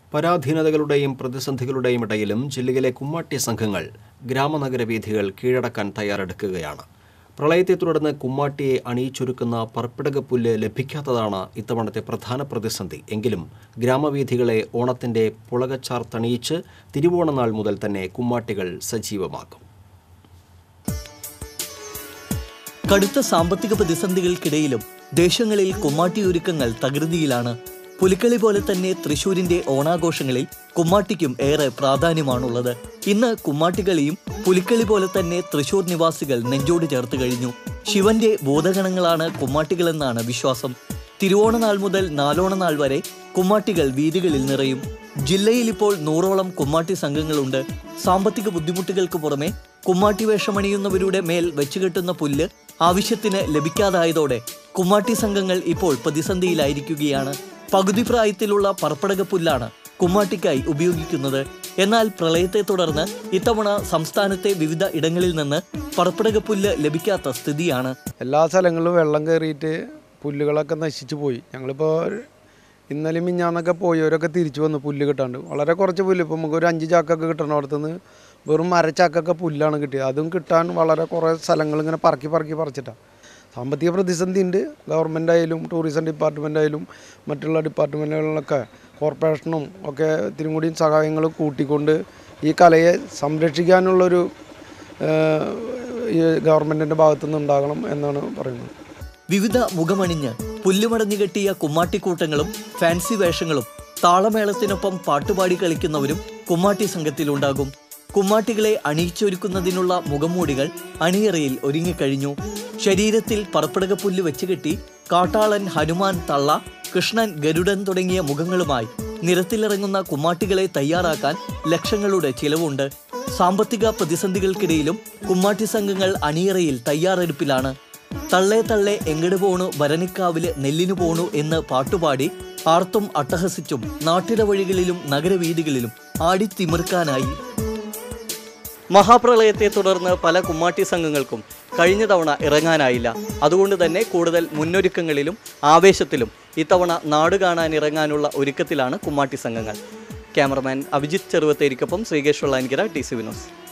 പരാധീനതകളുടെയും പ്രതിസന്ധികളുടെയും ഇടയിലും ജില്ലയിലെ കുമ്മാട്ടി സംഘങ്ങൾ ഗ്രാമനഗര വീഥികൾ കീഴടക്കാൻ തയ്യാറെടുക്കുകയാണ് പ്രളയത്തെ തുടർന്ന് കുമ്മാട്ടിയെ അണിയിച്ചൊരുക്കുന്ന പർപ്പിടക പുല്ല് ലഭിക്കാത്തതാണ് ഇത്തവണത്തെ പ്രധാന പ്രതിസന്ധി എങ്കിലും ഗ്രാമവീഥികളെ ഓണത്തിന്റെ പുളകച്ചാർത്തണിയിച്ച് തിരുവോണനാൾ മുതൽ തന്നെ കുമ്മാട്ടികൾ സജീവമാക്കും കടുത്ത സാമ്പത്തിക പ്രതിസന്ധികൾക്കിടയിലും ദേശങ്ങളിൽ കുമ്മാട്ടിയൊരുക്കങ്ങൾ തകൃതിയിലാണ് പുലിക്കളി പോലെ തന്നെ തൃശൂരിന്റെ ഓണാഘോഷങ്ങളിൽ കുമ്മാട്ടിക്കും ഏറെ പ്രാധാന്യമാണുള്ളത് ഇന്ന് കുമ്മാട്ടികളിയും പുലിക്കളി പോലെ തന്നെ തൃശൂർ നിവാസികൾ നെഞ്ചോട് ചേർത്ത് കഴിഞ്ഞു ശിവന്റെ ബോധഗണങ്ങളാണ് കുമ്മാട്ടികളെന്നാണ് വിശ്വാസം തിരുവോണനാൾ മുതൽ നാലോണനാൾ വരെ കുമ്മാട്ടികൾ വീതികളിൽ നിറയും ജില്ലയിൽ ഇപ്പോൾ നൂറോളം കുമ്മാട്ടി സംഘങ്ങളുണ്ട് സാമ്പത്തിക ബുദ്ധിമുട്ടുകൾക്ക് പുറമെ കുമ്മാട്ടി വേഷമണിയുന്നവരുടെ മേൽ വെച്ചുകെട്ടുന്ന പുല്ല് ആവശ്യത്തിന് ലഭിക്കാതായതോടെ കുമ്മാട്ടി സംഘങ്ങൾ ഇപ്പോൾ പ്രതിസന്ധിയിലായിരിക്കുകയാണ് പകുതി പ്രായത്തിലുള്ള പർപ്പടക പുല്ലാണ് കുമ്മാട്ടിക്കായി ഉപയോഗിക്കുന്നത് എന്നാൽ പ്രളയത്തെ തുടർന്ന് ഇത്തവണ സംസ്ഥാനത്തെ വിവിധ ഇടങ്ങളിൽ നിന്ന് പർപ്പടക പുല്ല് ലഭിക്കാത്ത സ്ഥിതിയാണ് എല്ലാ സ്ഥലങ്ങളിലും വെള്ളം കയറിയിട്ട് പുല്ലുകളൊക്കെ നശിച്ചു പോയി ഞങ്ങളിപ്പോൾ ഇന്നലെ മിഞ്ഞാന്നൊക്കെ പോയവരൊക്കെ തിരിച്ചു വന്നു പുല്ല് കിട്ടാണ്ട് വളരെ കുറച്ച് പുല്ല് ഇപ്പോൾ നമുക്ക് ഒരു അഞ്ച് ചാക്കൊക്കെ കിട്ടണോടത്തുനിന്ന് വെറും അരച്ചാക്കൊക്കെ പുല്ലാണ് കിട്ടിയത് അതും കിട്ടാൻ വളരെ കുറേ സ്ഥലങ്ങൾ ഇങ്ങനെ പറക്കി പറക്കി പറിച്ചിട്ടാണ് സാമ്പത്തിക പ്രതിസന്ധി ഉണ്ട് ഗവൺമെൻറ് ആയാലും ടൂറിസം ഡിപ്പാർട്ട്മെൻ്റ് ആയാലും മറ്റുള്ള ഡിപ്പാർട്ട്മെൻറ്റുകളിലൊക്കെ കോർപ്പറേഷനും ഒക്കെ ഇത്തിരി കൂടി സഹായങ്ങൾ കൂട്ടിക്കൊണ്ട് ഈ കലയെ സംരക്ഷിക്കാനുള്ളൊരു ഏഹ്, ഈ ഗവൺമെൻറ്റിൻ്റെ ഭാഗത്തുനിന്ന് ഉണ്ടാകണം എന്നാണ് പറയുന്നത് വിവിധ മുഖമണിഞ്ഞ് പുല്ലുമടഞ്ഞു കെട്ടിയ കുമ്മാട്ടിക്കൂട്ടങ്ങളും ഫാൻസി വേഷങ്ങളും താളമേളത്തിനൊപ്പം പാട്ടുപാടി കളിക്കുന്നവരും കുമ്മാട്ടി സംഘത്തിലുണ്ടാകും കുമ്മാട്ടികളെ അണിയിച്ചൊരുക്കുന്നതിനുള്ള മുഖംമൂടികൾ അണിയറയിൽ ഒരുങ്ങിക്കഴിഞ്ഞു ശരീരത്തിൽ പറപ്പടക പുല്ല് വെച്ചുകെട്ടി കാട്ടാളൻ ഹനുമാൻ തള്ള കൃഷ്ണൻ ഗരുഡൻ തുടങ്ങിയ മുഖങ്ങളുമായി നിരത്തിലിറങ്ങുന്ന കുമ്മാട്ടികളെ തയ്യാറാക്കാൻ ലക്ഷങ്ങളുടെ ചിലവുണ്ട് സാമ്പത്തിക പ്രതിസന്ധികൾക്കിടയിലും കുമ്മാട്ടി സംഘങ്ങൾ അണിയറയിൽ തയ്യാറെടുപ്പിലാണ് തള്ളേ തള്ളേ എങ്ങട് പോണു ഭരണിക്കാവില് നെല്ലിനു പോണു എന്ന് പാട്ടുപാടി ആർത്തും അട്ടഹസിച്ചും നാട്ടില വഴികളിലും നഗരവീഥികളിലും ആടിത്തിമിർക്കാനായി മഹാപ്രളയത്തെ തുടർന്ന് പല കുമ്മാട്ടി സംഘങ്ങൾക്കും കഴിഞ്ഞ തവണ ഇറങ്ങാനായില്ല അതുകൊണ്ട് തന്നെ കൂടുതൽ മുന്നൊരുക്കങ്ങളിലും ആവേശത്തിലും ഇത്തവണ നാട് കാണാൻ ഇറങ്ങാനുള്ള ഒരുക്കത്തിലാണ് കുമ്മാട്ടി സംഘങ്ങൾ ക്യാമറമാൻ അഭിജിത്ത് ചെറുവത്തേരിക്കൊപ്പം ശ്രീകേഷ് വെള്ളാനിക്കര ടി സി വിനോസ്